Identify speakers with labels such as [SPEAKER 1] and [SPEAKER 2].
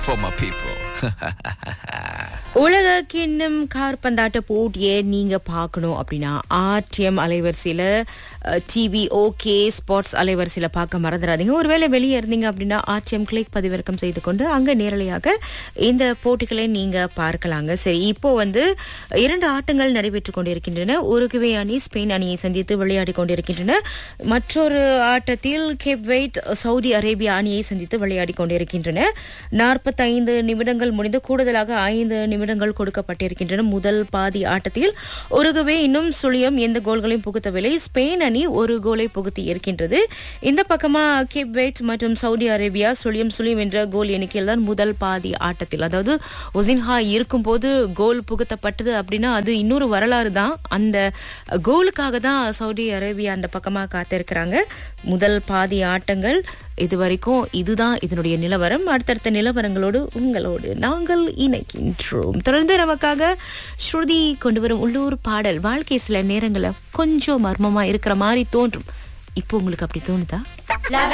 [SPEAKER 1] for my people.
[SPEAKER 2] உலக கிண்ணம் கார்பந்தாட்ட போட்டியை நீங்க பார்க்கணும் அப்படின்னா ஆர்டிஎம் அலைவரிசையில டிவி ஓகே ஸ்பாட்ஸ் அலைவரிசையில பார்க்க மறந்துடாதீங்க ஒருவேளை வெளியே இருந்தீங்க அப்படின்னா ஆர்டிஎம் கிளிக் பதிவிறக்கம் செய்து கொண்டு அங்க நேரலையாக இந்த போட்டிகளை நீங்க பார்க்கலாங்க சரி இப்போ வந்து இரண்டு ஆட்டங்கள் நடைபெற்றுக் கொண்டிருக்கின்றன உருகுவே அணி ஸ்பெயின் அணியை சந்தித்து விளையாடி கொண்டிருக்கின்றன மற்றொரு ஆட்டத்தில் கெப்வைட் சவுதி அரேபியா அணியை சந்தித்து விளையாடி கொண்டிருக்கின்றன நாற்பத்தைந்து நிமிடங்கள் முடிந்து கூடுதலாக ஐந்து நிமிடங்கள் கொடுக்கப்பட்டிருக்கின்றன முதல் பாதி ஆட்டத்தில் உருகுவே இன்னும் சுழியம் எந்த கோல்களையும் புகுத்தவில்லை ஸ்பெயின் அணி ஒரு கோலை புகுத்தி இருக்கின்றது இந்த பக்கமா கெப்வைட் மற்றும் சவுதி அரேபியா சுழியம் சுழியம் என்ற கோல் எண்ணிக்கையில் தான் முதல் பாதி ஆட்டத்தில் அதாவது ஒசின்ஹா இருக்கும்போது கோல் புகுத்தப்பட்டது அப்படின்னா அது இன்னொரு வரலாறு தான் அந்த கோலுக்காக தான் சவுதி அரேபியா அந்த பக்கமா காத்திருக்கிறாங்க முதல் பாதி ஆட்டங்கள் இதுவரைக்கும் இதுதான் இதனுடைய நிலவரம் அடுத்தடுத்த நிலவரங்களோடு உங்களோடு நாங்கள் இணைக்கின்றோம் தொடர்ந்து நமக்காக ஸ்ருதி கொண்டு வரும் உள்ளூர் பாடல் வாழ்க்கை சில நேரங்களில் கொஞ்சம் மர்மமா இருக்கிற மாதிரி தோன்றும் இப்போ உங்களுக்கு அப்படி தோணுதா